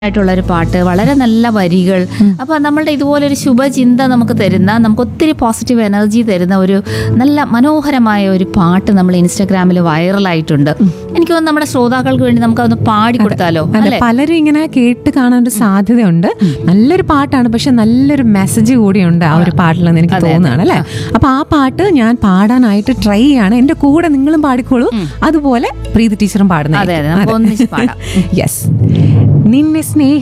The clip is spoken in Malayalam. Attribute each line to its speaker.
Speaker 1: ആയിട്ടുള്ള ഒരു പാട്ട് വളരെ നല്ല വരികൾ അപ്പൊ നമ്മളുടെ ഇതുപോലെ ഒരു ശുഭചിന്ത നമുക്ക് തരുന്ന നമുക്ക് ഒത്തിരി പോസിറ്റീവ് എനർജി തരുന്ന ഒരു നല്ല മനോഹരമായ ഒരു പാട്ട് നമ്മൾ ഇൻസ്റ്റാഗ്രാമിൽ വൈറലായിട്ടുണ്ട് എനിക്ക് തോന്നുന്നു നമ്മുടെ ശ്രോതാക്കൾക്ക് വേണ്ടി നമുക്ക് അതൊന്ന് പാടിക്കൊടുത്താലോ
Speaker 2: അതെ
Speaker 1: അല്ലെ
Speaker 2: പലരും ഇങ്ങനെ കേട്ട് കാണാൻ ഒരു സാധ്യതയുണ്ട് നല്ലൊരു പാട്ടാണ് പക്ഷെ നല്ലൊരു മെസ്സേജ് കൂടിയുണ്ട് ആ ഒരു പാട്ടിലെന്ന് എനിക്ക് തോന്നുകയാണ് അല്ലെ അപ്പൊ ആ പാട്ട് ഞാൻ പാടാനായിട്ട് ട്രൈ ചെയ്യാണ് എന്റെ കൂടെ നിങ്ങളും പാടിക്കോളൂ അതുപോലെ പ്രീതി ടീച്ചറും
Speaker 1: അതെ അതെ നമുക്ക്
Speaker 2: പാടുന്ന
Speaker 1: ഒന്നിച്ച് പാടാം
Speaker 2: യെസ് നിന്നെ സ്നേഹ